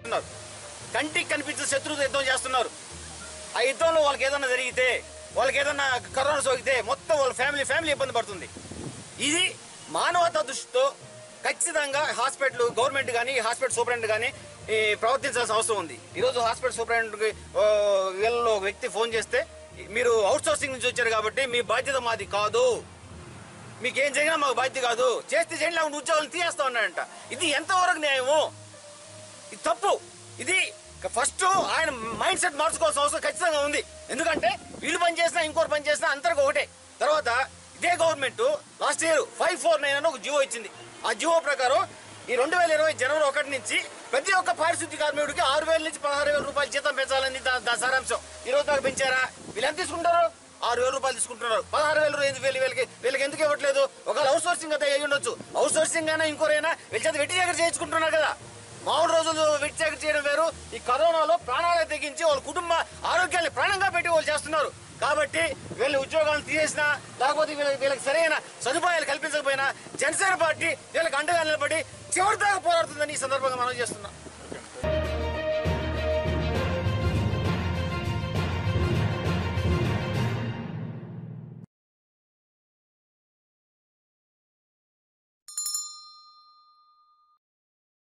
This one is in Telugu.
ఉన్నారు కంటికి కనిపించే శత్రువుతో యుద్ధం చేస్తున్నారు ఆ యుద్ధంలో వాళ్ళకి ఏదైనా జరిగితే వాళ్ళకి ఏదైనా కరోనా సోకితే మొత్తం వాళ్ళ ఫ్యామిలీ ఫ్యామిలీ ఇబ్బంది పడుతుంది ఇది మానవతా దృష్టితో ఖచ్చితంగా హాస్పిటల్ గవర్నమెంట్ కానీ హాస్పిటల్ సూపరింటెండెంట్ కానీ ఈ ప్రవర్తించాల్సిన అవసరం ఉంది ఈరోజు హాస్పిటల్ సూపరింటెండెంట్కి ఓ, వీళ్ళలో ఒక వ్యక్తి ఫోన్ చేస్తే మీరు అవుట్ సోర్సింగ్ నుంచి వచ్చారు కాబట్టి మీ బాధ్యత మాది కాదు మీకు ఏం జరిగినా మాకు బాధ్యత కాదు చేస్తే చేయండి లేకుంటే ఉద్యోగాలు తీయేస్తా ఉన్నాడంట ఇది ఎంతవరకు న్యాయము ఇది తప్పు ఇది ఫస్ట్ ఆయన మైండ్ సెట్ మార్చుకోవాల్సిన అవసరం ఖచ్చితంగా ఉంది ఎందుకంటే వీళ్ళు పని చేసినా ఇంకోరు పని చేసినా అందరికి ఒకటే తర్వాత ఇదే government last year five four nine అని ఒక జియో ఇచ్చింది ఆ జియో ప్రకారం ఈ రెండు వేల ఇరవై జనవరి ఒకటి నుంచి ప్రతి ఒక్క పారిశుద్ధ్య కార్మికుడికి ఆరు వేల నుంచి పదహారు వేల రూపాయలు జీతం పెంచాలని దా- దాని సారాంశం ఈ రోజు దాకా పెంచారా వీళ్ళు ఎంత తీసుకుంటారు ఆరు వేల రూపాయలు తీసుకుంటున్నారు పదహారు వేలు ఐదు వేలు వీళ్ళకి వీళ్ళకి ఎందుకు ఇవ్వట్లేదు ఒకవేళ అవుట్ సోర్సింగ్ అయితే అయ్యి ఉండొచ్చు అవుట్ సోర్సింగ్ అయినా ఇంకోరైనా వీళ్ళ చేత వెట్టి దగ్గర చేయించుకుంటున్నారు కదా మామూలు రోజులు వెట్టి దగ్గర చేయడం వేరు ఈ కరోనాలో ప్రాణాలు తెగించి వాళ్ళ కుటుంబ ఆరోగ్యాన్ని ప్రాణంగా పెట్టి వాళ్ళు చేస్తున్నారు కాబట్టి వీళ్ళ ఉద్యోగాలను తీసేసినా లేకపోతే వీళ్ళకి వీళ్ళకి సరైన సదుపాయాలు కల్పించకపోయినా జనసేన పార్టీ వీళ్ళకి అండగా నిలబడి చివరి దాకా పోరాడుతుందని ఈ సందర్భంగా మనం చేస్తున్నాం